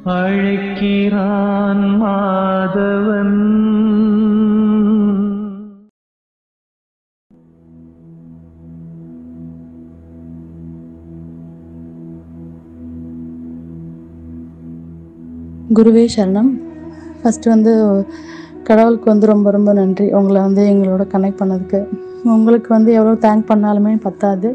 அழைக்கிறான் மாதவன் குருவே சரணம் ஃபஸ்ட்டு வந்து கடவுளுக்கு வந்து ரொம்ப ரொம்ப நன்றி உங்களை வந்து எங்களோட கனெக்ட் பண்ணதுக்கு உங்களுக்கு வந்து எவ்வளோ தேங்க் பண்ணாலுமே பத்தாது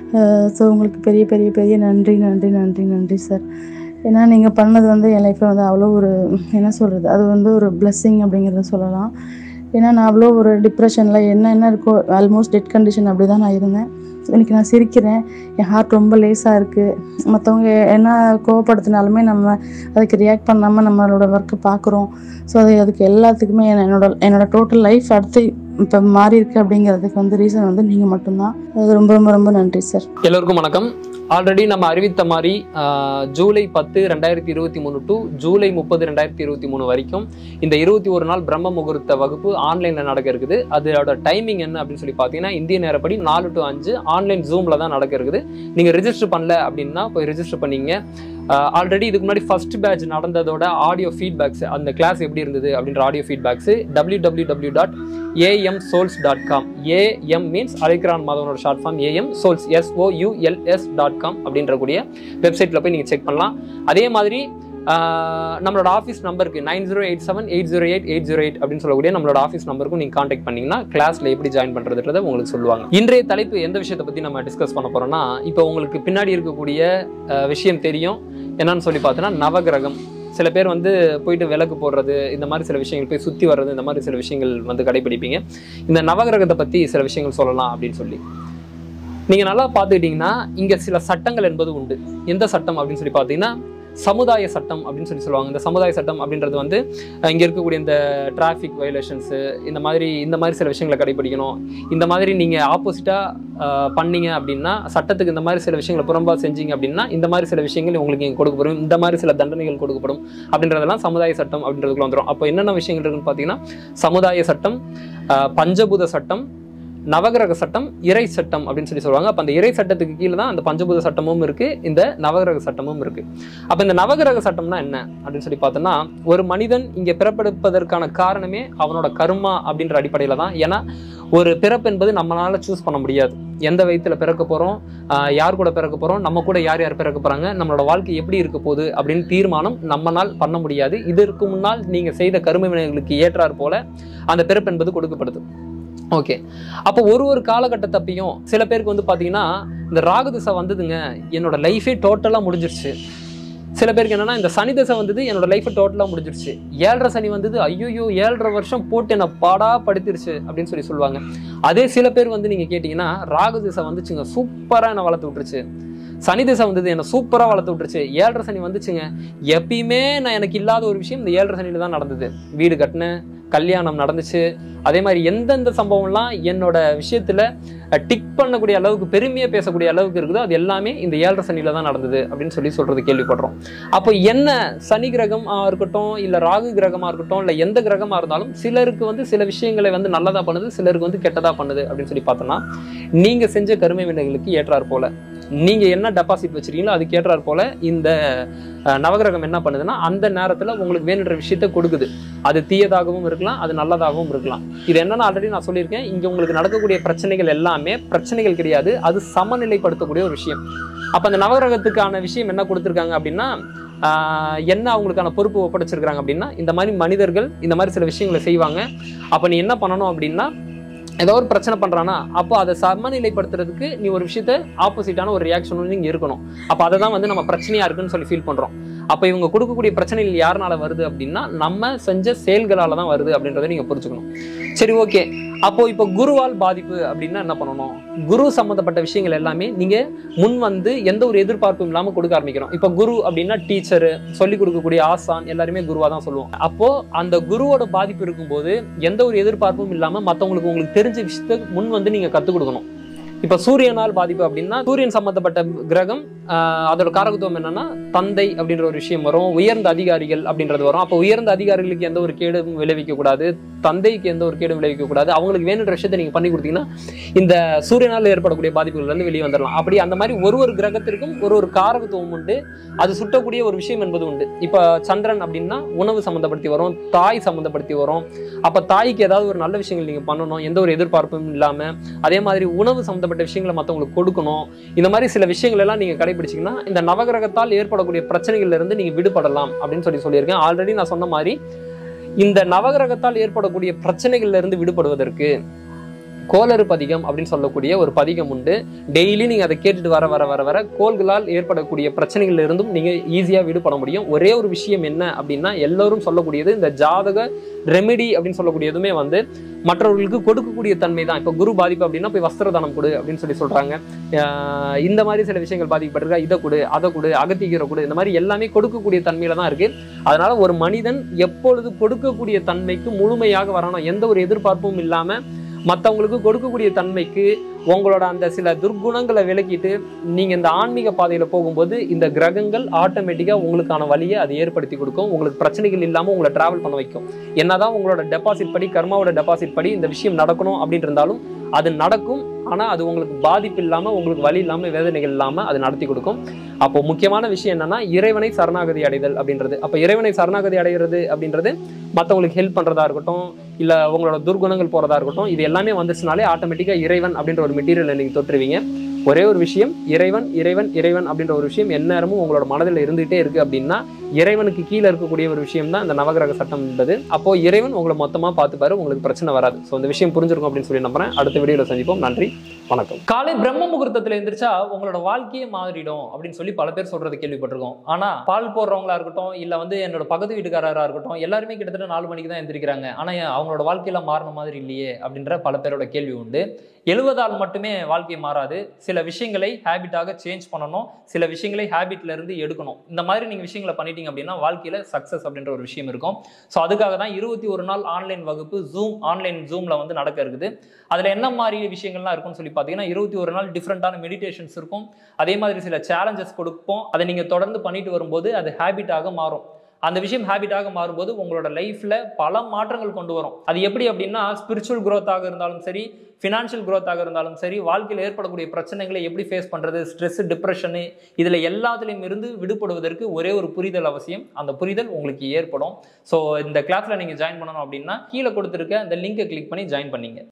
ஸோ உங்களுக்கு பெரிய பெரிய பெரிய நன்றி நன்றி நன்றி நன்றி சார் ஏன்னா நீங்கள் பண்ணது வந்து என் லைஃப்பில் வந்து அவ்வளோ ஒரு என்ன சொல்கிறது அது வந்து ஒரு blessing அப்படிங்கிறத சொல்லலாம் ஏன்னா நான் அவ்வளோ ஒரு டிப்ரெஷனில் என்ன என்ன இருக்கோ ஆல்மோஸ்ட் டெட் கண்டிஷன் அப்படி தான் நான் இருந்தேன் இன்னைக்கு நான் சிரிக்கிறேன் என் ஹார்ட் ரொம்ப லேஸாக இருக்குது மற்றவங்க என்ன கோவப்படுத்தினாலுமே நம்ம அதுக்கு ரியாக்ட் பண்ணாமல் நம்மளோட ஒர்க்கை பார்க்குறோம் ஸோ அது அதுக்கு எல்லாத்துக்குமே என்ன- என்னோட என்னோட டோட்டல் லைஃப் அடுத்து இப்போ மாறி இருக்கு அப்படிங்கிறதுக்கு வந்து ரீசன் வந்து நீங்கள் மட்டும்தான் அது ரொம்ப ரொம்ப ரொம்ப நன்றி சார் எல்லோருக்கும் வணக்கம் ஆல்ரெடி நம்ம அறிவித்த மாதிரி ஆஹ், ஜூலை பத்து ரெண்டாயிரத்தி இருபத்தி மூணு டு ஜூலை முப்பது ரெண்டாயிரத்தி இருபத்தி மூணு வரைக்கும் இந்த இருபத்தி ஒரு நாள் பிரம்ம முகூர்த்த வகுப்பு ஆன்லைனில் நடக்க இருக்குது அதோட டைமிங் என்ன அப்படின்னு சொல்லி பார்த்தீங்கன்னா இந்திய நேரப்படி நாலு டு அஞ்சு ஆன்லைன் ஜூமில் தான் நடக்க இருக்குது நீங்கள் ரெஜிஸ்டர் பண்ணல அப்படின்னா போய் ரெஜிஸ்டர் பண்ணீங்க ஆல்ரெடி இதுக்கு முன்னாடி ஃபர்ஸ்ட் பேட்ச் நடந்ததோட ஆடியோ ஃபீட்பேக்ஸ் அந்த கிளாஸ் எப்படி இருந்தது அப்படின்ற audio feedbacks W W W dot A M souls dot com A M means அழைக்கிறான் மாதவனோட short form A M souls S O U L S dot com அப்படின்ற கூடிய வெப்சைட்டில் போய் நீங்கள் செக் பண்ணலாம் அதே மாதிரி ஆஹ், நம்மளோட ஆஃபீஸ் நம்பருக்கு nine zero eight seven eight zero eight eight zero eight அப்படின்னு சொல்லக்கூடிய நம்மளோட ஆஃபீஸ் நம்பருக்கும் நீங்கள் காண்டாக்ட் பண்ணீங்கன்னா கிளாஸில் எப்படி ஜாயின் பண்ணுறதுன்றதை உங்களுக்கு சொல்லுவாங்க இன்றைய தலைப்பு எந்த விஷயத்தை பற்றி நம்ம டிஸ்கஸ் பண்ண போகிறோம்னா இப்போ உங்களுக்கு பின்னாடி இருக்கக்கூடிய ஆஹ், விஷயம் தெரியும் என்னன்னு சொல்லி பார்த்தோன்னா நவகிரகம் சில பேர் வந்து போயிட்டு விளக்கு போடுறது இந்த மாதிரி சில விஷயங்கள் போய் சுற்றி வர்றது இந்த மாதிரி சில விஷயங்கள் வந்து கடைபிடிப்பீங்க இந்த நவகிரகத்தை பற்றி சில விஷயங்கள் சொல்லலாம் அப்படின்னு சொல்லி நீங்கள் நல்லா பார்த்துக்கிட்டிங்கன்னா இங்கே சில சட்டங்கள் என்பது உண்டு எந்த சட்டம் அப்படின்னு சொல்லி பார்த்தீங்கன்னா சமுதாய சட்டம் அப்படின்னு சொல்லி சொல்லுவாங்க இந்த சமுதாய சட்டம் அப்படின்றது வந்து அஹ், இங்க இருக்கக்கூடிய இந்த டிராஃபிக் வயலேஷன்ஸு இந்த மாதிரி இந்த மாதிரி சில விஷயங்களை கடைபிடிக்கணும் இந்த மாதிரி நீங்கள் ஆப்போசிட்டாக பண்ணீங்க அப்படின்னா சட்டத்துக்கு இந்த மாதிரி சில விஷயங்களை புறம்பா செஞ்சீங்க அப்படின்னா இந்த மாதிரி சில விஷயங்கள் உங்களுக்கு இங்கே கொடுக்கப்படும் இந்த மாதிரி சில தண்டனைகள் கொடுக்கப்படும் அப்படின்றதெல்லாம் சமுதாய சட்டம் அப்படின்றதுக்குள்ள வந்துடும் அப்போ என்னென்ன விஷயங்கள் இருக்குன்னு பார்த்தீங்கன்னா சமுதாய சட்டம் அஹ், பஞ்சபூத சட்டம் நவகிரக சட்டம் இறை சட்டம் அப்படின்னு சொல்லி சொல்லுவாங்க அப்போ அந்த இறை சட்டத்துக்கு கீழே தான் அந்த பஞ்சபூத சட்டமும் இருக்கு இந்த நவகிரக சட்டமும் இருக்கு அப்போ இந்த நவகிரக சட்டம்னா என்ன அப்படின்னு சொல்லி பார்த்தோம்னா ஒரு மனிதன் இங்கே பிறப்பெடுப்பதற்கான காரணமே அவனோட கர்மா அப்படின்ற அடிப்படையில் தான் ஏன்னா ஒரு பிறப்பு என்பது நம்மளால சூஸ் பண்ண முடியாது எந்த வயத்துல பிறக்க போறோம் ஆஹ் யார் கூட பிறக்க போறோம் நம்ம கூட யார் யார் பிறக்க போறாங்க நம்மளோட வாழ்க்கை எப்படி இருக்க போகுது அப்படின்னு தீர்மானம் நம்மனால் பண்ண முடியாது இதற்கு முன்னால் நீங்க செய்த கருமை வினைகளுக்கு ஏற்றாற் போல அந்த பிறப்பு என்பது கொடுக்கப்படுது ஓகே அப்போ ஒரு ஒரு காலகட்டத்தப்பையும் சில பேருக்கு வந்து பார்த்தீங்கன்னா இந்த ராகு திசை வந்ததுங்க என்னோட லைஃபே டோட்டலாக முடிஞ்சிருச்சு சில பேருக்கு என்னன்னா இந்த சனி திசை வந்தது என்னோட லைஃப் டோட்டலாக முடிஞ்சிருச்சு ஏழரை சனி வந்தது ஐயோ ஏழரை வருஷம் போட்டு என்னை பாடா படுத்திருச்சு அப்படின்னு சொல்லி சொல்லுவாங்க அதே சில பேர் வந்து நீங்கள் கேட்டிங்கன்னா ராகு திசை வந்துச்சுங்க சூப்பராக என்னை வளர்த்து விட்டுருச்சு சனி திசை வந்தது என்னை சூப்பராக வளர்த்து விட்டுருச்சு ஏழரை சனி வந்துச்சுங்க எப்பயுமே நான் எனக்கு இல்லாத ஒரு விஷயம் இந்த ஏழரை சனியில தான் நடந்தது வீடு கட்டினேன் கல்யாணம் நடந்துச்சு அதே மாதிரி எந்தெந்த சம்பவம்லாம் என்னோட விஷயத்துல டிக் பண்ணக்கூடிய அளவுக்கு பெருமையா பேசக்கூடிய அளவுக்கு இருக்குதோ அது எல்லாமே இந்த ஏழரை சனியில தான் நடந்தது அப்படின்னு சொல்லி சொல்றது கேள்விப்படுறோம் அப்போ என்ன சனி கிரகமா இருக்கட்டும் இல்ல ராகு கிரகமா இருக்கட்டும் இல்ல எந்த கிரகமா இருந்தாலும் சிலருக்கு வந்து சில விஷயங்களை வந்து நல்லதா பண்ணுது சிலருக்கு வந்து கெட்டதா பண்ணுது அப்படின்னு சொல்லி பார்த்தோம்னா நீங்க செஞ்ச கருமை வினைகளுக்கு ஏற்றாற் போல நீங்க என்ன டெபாசிட் வச்சிருக்கீங்களோ அதுக்கு ஏற்றாற் போல இந்த அஹ், நவகிரகம் என்ன பண்ணுதுன்னா அந்த நேரத்துல உங்களுக்கு வேணுன்ற விஷயத்த கொடுக்குது அது தீயதாகவும் இருக்கலாம் அது நல்லதாகவும் இருக்கலாம் இது என்னன்னா ஆல்ரெடி நான் சொல்லியிருக்கேன் இங்க உங்களுக்கு நடக்கக்கூடிய பிரச்சனைகள் எல்லாமே பிரச்சனைகள் கிடையாது அது சமநிலைப்படுத்தக்கூடிய ஒரு விஷயம் அப்ப அந்த நவகிரகத்துக்கான விஷயம் என்ன கொடுத்துருக்காங்க அப்படின்னா ஆஹ், என்ன அவங்களுக்கான பொறுப்பு ஒப்படைச்சிருக்காங்க அப்படின்னா இந்த மாதிரி மனிதர்கள் இந்த மாதிரி சில விஷயங்களை செய்வாங்க அப்ப நீ என்ன பண்ணணும் அப்படின்னா ஏதோ ஒரு பிரச்சனை பண்றானா அப்போ அதை சமநிலைப்படுத்துறதுக்கு நீ ஒரு விஷயத்த ஆப்போசிட்டான ஒரு ரியாக்ஷன் நீங்க இருக்கணும் அப்ப அதை தான் வந்து நம்ம பிரச்சனையா இருக்குன்னு சொல்லி ஃபீல் பண்றோம் அப்ப இவங்க கொடுக்கக்கூடிய பிரச்சனைகள் யாருனால வருது அப்படின்னா நம்ம செஞ்ச செயல்களால தான் வருது அப்படின்றத நீங்க புரிஞ்சுக்கணும் சரி ஓகே அப்போ இப்போ குருவால் பாதிப்பு அப்படின்னா என்ன பண்ணணும் குரு சம்பந்தப்பட்ட விஷயங்கள் எல்லாமே நீங்க முன் வந்து எந்த ஒரு எதிர்பார்ப்பும் இல்லாம கொடுக்க ஆரம்பிக்கிறோம் இப்போ குரு அப்படின்னா டீச்சரு சொல்லி கொடுக்கக்கூடிய ஆசான் எல்லாருமே குருவா தான் சொல்லுவோம் அப்போ அந்த குருவோட பாதிப்பு இருக்கும்போது எந்த ஒரு எதிர்பார்ப்பும் இல்லாம மத்தவங்களுக்கு உங்களுக்கு தெரிஞ்ச விஷயத்த முன் வந்து நீங்க கத்துக் கொடுக்கணும் இப்ப சூரியனால் பாதிப்பு அப்படின்னா சூரியன் சம்பந்தப்பட்ட கிரகம் ஆஹ், அதோட காரகத்துவம் என்னன்னா தந்தை அப்படின்ற ஒரு விஷயம் வரும் உயர்ந்த அதிகாரிகள் அப்படின்றது வரும் அப்போ உயர்ந்த அதிகாரிகளுக்கு எந்த ஒரு கேடும் விளைவிக்க கூடாது தந்தைக்கு எந்த ஒரு கேடும் விளைவிக்க கூடாது அவங்களுக்கு வேணுன்ற விஷயத்தை நீங்க பண்ணி கொடுத்தீங்கன்னா இந்த சூரியனால் ஏற்படக்கூடிய பாதிப்புகள்ல இருந்து வெளியே வந்துடலாம் அப்படி அந்த மாதிரி ஒரு ஒரு கிரகத்திற்கும் ஒரு ஒரு காரகத்துவம் உண்டு அது சுட்டக்கூடிய ஒரு விஷயம் என்பது உண்டு இப்போ சந்திரன் அப்படின்னா உணவு சம்மந்தப்படுத்தி வரும் தாய் சம்மந்தப்படுத்தி வரும் அப்போ தாய்க்கு ஏதாவது ஒரு நல்ல விஷயங்கள் நீங்கள் பண்ணணும் எந்த ஒரு எதிர்பார்ப்பும் இல்லாமல் அதே மாதிரி உணவு சம்மந்தப்பட்ட விஷயங்களை மற்றவங்களுக்கு கொடுக்கணும் இந்த மாதிரி சில விஷயங்கள் எல்லாம் நீங்கள் கடைபிடிச்சிங்கன்னா இந்த நவகிரகத்தால் ஏற்படக்கூடிய பிரச்சனைகள்ல இருந்து நீங்கள் விடுபடலாம் அப்படின்னு சொல்லி சொல்லியிருக்கேன் ஆல்ரெடி நான் சொன்ன மாதிரி இந்த நவகிரகத்தால் ஏற்படக்கூடிய பிரச்சனைகள்ல இருந்து விடுபடுவதற்கு கோளறு பதிகம் அப்படின்னு சொல்லக்கூடிய ஒரு பதிகம் உண்டு டெய்லி நீங்க அதை கேட்டுட்டு வர வர வர வர கோள்களால் ஏற்படக்கூடிய பிரச்சனைகள்ல இருந்தும் நீங்க ஈஸியா விடுபட முடியும் ஒரே ஒரு விஷயம் என்ன அப்படின்னா எல்லோரும் சொல்லக்கூடியது இந்த ஜாதக ரெமெடி அப்படின்னு சொல்லக்கூடியதுமே வந்து மற்றவர்களுக்கு கொடுக்கக்கூடிய தன்மை தான் இப்போ குரு பாதிப்பு அப்படின்னா போய் வஸ்திரதானம் கொடு அப்படின்னு சொல்லி சொல்றாங்க ஆஹ் இந்த மாதிரி சில விஷயங்கள் பாதிக்கப்பட்டிருக்கா இதை கொடு அதை கொடு அகத்திக்கீரை கொடு இந்த மாதிரி எல்லாமே கொடுக்கக்கூடிய தன்மையில தான் இருக்கு அதனால ஒரு மனிதன் எப்பொழுது கொடுக்கக்கூடிய தன்மைக்கு முழுமையாக வரணும் எந்த ஒரு எதிர்பார்ப்பும் இல்லாம மற்றவங்களுக்கு கொடுக்கக்கூடிய தன்மைக்கு உங்களோட அந்த சில துர்குணங்களை விலக்கிட்டு நீங்க இந்த ஆன்மீக பாதையில போகும்போது இந்த கிரகங்கள் ஆட்டோமேட்டிக்கா உங்களுக்கான வழியை அது ஏற்படுத்தி கொடுக்கும் உங்களுக்கு பிரச்சனைகள் இல்லாம உங்களை டிராவல் பண்ண வைக்கும் என்னதான் உங்களோட டெபாசிட் படி கர்மாவோட டெபாசிட் படி இந்த விஷயம் நடக்கணும் அப்படின்னு இருந்தாலும் அது நடக்கும் ஆனா அது உங்களுக்கு பாதிப்பு இல்லாம உங்களுக்கு வழி இல்லாம வேதனைகள் இல்லாம அது நடத்தி கொடுக்கும் அப்போ முக்கியமான விஷயம் என்னன்னா இறைவனை சரணாகதி அடைதல் அப்படின்றது அப்ப இறைவனை சரணாகதி அடைகிறது அப்படின்றது மற்றவங்களுக்கு ஹெல்ப் பண்றதா இருக்கட்டும் இல்ல உங்களோட துர்குணங்கள் போறதா இருக்கட்டும் இது எல்லாமே வந்துச்சுனாலே ஆட்டோமேட்டிக்கா இறைவன் அப்படின்ற ஒரு மெட்டீரியலை நீங்க தொற்றுவீங்க ஒரே ஒரு விஷயம் இறைவன் இறைவன் இறைவன் அப்படின்ற ஒரு விஷயம் எந்நேரமும் உங்களோட மனதில் இருந்துகிட்டே இருக்கு அப்படின்னா இறைவனுக்கு கீழே இருக்கக்கூடிய ஒரு விஷயம் தான் இந்த நவகிரக சட்டம் என்பது அப்போ இறைவன் உங்களை மொத்தமா பார்த்துப்பாரு உங்களுக்கு பிரச்சனை வராது ஸோ இந்த விஷயம் புரிஞ்சிருக்கும் அப்படின்னு சொல்லி நம்புறேன் அடுத்த வீடியோல சந்திப்போம் நன்றி வணக்கம் காலை பிரம்ம முகூர்த்தத்துல எந்திரிச்சா உங்களோட வாழ்க்கையே மாறிடும் அப்படின்னு சொல்லி பல பேர் சொல்றது கேள்விப்பட்டிருக்கோம் ஆனா பால் போடுறவங்களா இருக்கட்டும் இல்ல வந்து என்னோட பக்கத்து வீட்டுக்காரரா இருக்கட்டும் எல்லாருமே கிட்டத்தட்ட நாலு மணிக்கு தான் எந்திரிக்கிறாங்க ஆனா ஏன் அவங்களோட வாழ்க்கையில மாறின மாதிரி இல்லையே அப்படின்ற பல பேரோட கேள்வி உண்டு எழுவதால் மட்டுமே வாழ்க்கை மாறாது சில விஷயங்களை ஹேபிட்டாக சேஞ்ச் பண்ணணும் சில விஷயங்களை ஹேபிட்ல இருந்து எடுக்கணும் இந்த மாதிரி நீங்க விஷயங்களை பண்ணிட்டீங்க அப்படின்னா வாழ்க்கையில சக்சஸ் அப்படின்ற ஒரு விஷயம் இருக்கும் ஸோ அதுக்காக தான் இருபத்தி ஒரு நாள் ஆன்லைன் வகுப்பு ஜூம் ஆன்லைன் ஜூம்ல வந்து நடக்க இருக்குது அதுல என்ன மாதிரி விஷயங்கள்லாம் இருக்கும்னு சொல்லி பார்த்தீங்கன்னா இருபத்தி ஒரு நாள் டிஃப்ரெண்டான மெடிடேஷன்ஸ் இருக்கும் அதே மாதிரி சில சேலஞ்சஸ் கொடுப்போம் அதை நீங்க தொடர்ந்து பண்ணிட்டு வரும்போது அது ஹேபிட்டாக மாறும் அந்த விஷயம் ஹேபிட்டாக மாறும்போது உங்களோட லைஃப்ல பல மாற்றங்கள் கொண்டு வரும் அது எப்படி அப்படின்னா ஸ்பிரிச்சுவல் growth-ஆக இருந்தாலும் சரி ஃபினான்ஷியல் growth-ஆக இருந்தாலும் சரி வாழ்க்கையில் ஏற்படக்கூடிய பிரச்சனைகளை எப்படி ஃபேஸ் பண்றது ஸ்ட்ரெஸ் டிப்ரெஷனு இதுல எல்லாத்துலேயும் இருந்து விடுபடுவதற்கு ஒரே ஒரு புரிதல் அவசியம் அந்த புரிதல் உங்களுக்கு ஏற்படும் ஸோ இந்த கிளாஸ்ல நீங்க ஜாயின் பண்ணணும் அப்படின்னா கீழே கொடுத்துருக்க அந்த லிங்கை கிளிக் பண்ணி ஜாயின் பண்ணீங்க